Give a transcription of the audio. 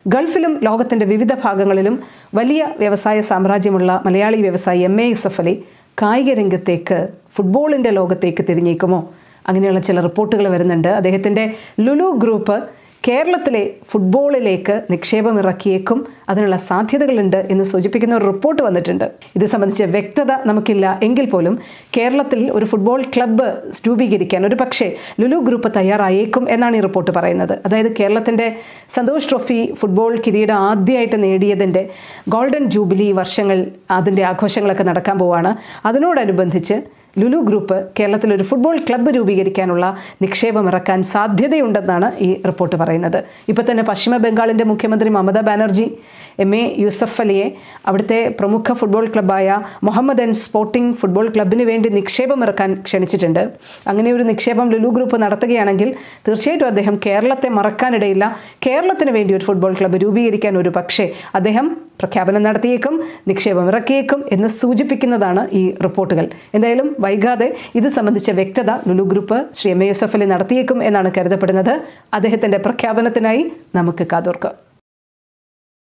ഗൾഫിലും ലോകത്തിൻ്റെ വിവിധ ഭാഗങ്ങളിലും വലിയ വ്യവസായ സാമ്രാജ്യമുള്ള മലയാളി വ്യവസായി എം എ യൂസഫ് അലി കായിക രംഗത്തേക്ക് ഫുട്ബോളിൻ്റെ ലോകത്തേക്ക് തിരിഞ്ഞേക്കുമോ അങ്ങനെയുള്ള ചില റിപ്പോർട്ടുകൾ വരുന്നുണ്ട് അദ്ദേഹത്തിൻ്റെ ലുലു ഗ്രൂപ്പ് കേരളത്തിലെ ഫുട്ബോളിലേക്ക് നിക്ഷേപം ഇറക്കിയേക്കും അതിനുള്ള സാധ്യതകളുണ്ട് എന്ന് സൂചിപ്പിക്കുന്ന ഒരു റിപ്പോർട്ട് വന്നിട്ടുണ്ട് ഇത് സംബന്ധിച്ച് വ്യക്തത നമുക്കില്ല എങ്കിൽ പോലും കേരളത്തിൽ ഒരു ഫുട്ബോൾ ക്ലബ്ബ് രൂപീകരിക്കാൻ ഒരു പക്ഷേ ലുലു ഗ്രൂപ്പ് തയ്യാറായേക്കും എന്നാണ് ഈ റിപ്പോർട്ട് പറയുന്നത് അതായത് കേരളത്തിൻ്റെ സന്തോഷ് ട്രോഫി ഫുട്ബോൾ കിരീടം ആദ്യമായിട്ട് നേടിയതിൻ്റെ ഗോൾഡൻ ജൂബിലി വർഷങ്ങൾ അതിൻ്റെ ആഘോഷങ്ങളൊക്കെ നടക്കാൻ പോവാണ് അതിനോടനുബന്ധിച്ച് ലുലു ഗ്രൂപ്പ് കേരളത്തിൽ ഒരു ഫുട്ബോൾ ക്ലബ്ബ് രൂപീകരിക്കാനുള്ള നിക്ഷേപം ഇറക്കാൻ സാധ്യതയുണ്ടെന്നാണ് ഈ റിപ്പോർട്ട് പറയുന്നത് ഇപ്പോൾ തന്നെ പശ്ചിമ ബംഗാളിൻ്റെ മുഖ്യമന്ത്രി മമതാ ബാനർജി എം എ യൂസഫ് അലിയെ അവിടുത്തെ പ്രമുഖ ഫുട്ബോൾ ക്ലബ്ബായ മുഹമ്മദൻ സ്പോർട്ടിംഗ് ഫുട്ബോൾ ക്ലബിന് വേണ്ടി നിക്ഷേപം ഇറക്കാൻ ക്ഷണിച്ചിട്ടുണ്ട് അങ്ങനെ ഒരു നിക്ഷേപം ലുലു ഗ്രൂപ്പ് നടത്തുകയാണെങ്കിൽ തീർച്ചയായിട്ടും അദ്ദേഹം കേരളത്തെ മറക്കാനിടയില്ല കേരളത്തിന് വേണ്ടി ഒരു ഫുട്ബോൾ ക്ലബ്ബ് രൂപീകരിക്കാൻ ഒരു പക്ഷേ അദ്ദേഹം പ്രഖ്യാപനം നടത്തിയേക്കും നിക്ഷേപം ഇറക്കിയേക്കും എന്ന് സൂചിപ്പിക്കുന്നതാണ് ഈ റിപ്പോർട്ടുകൾ എന്തായാലും വൈകാതെ ഇത് സംബന്ധിച്ച വ്യക്തത Lulu group Sri M A Yusuf Ali നടത്തിയേക്കും എന്നാണ് കരുതപ്പെടുന്നത് അദ്ദേഹത്തിൻ്റെ പ്രഖ്യാപനത്തിനായി നമുക്ക് കാതോർക്കാം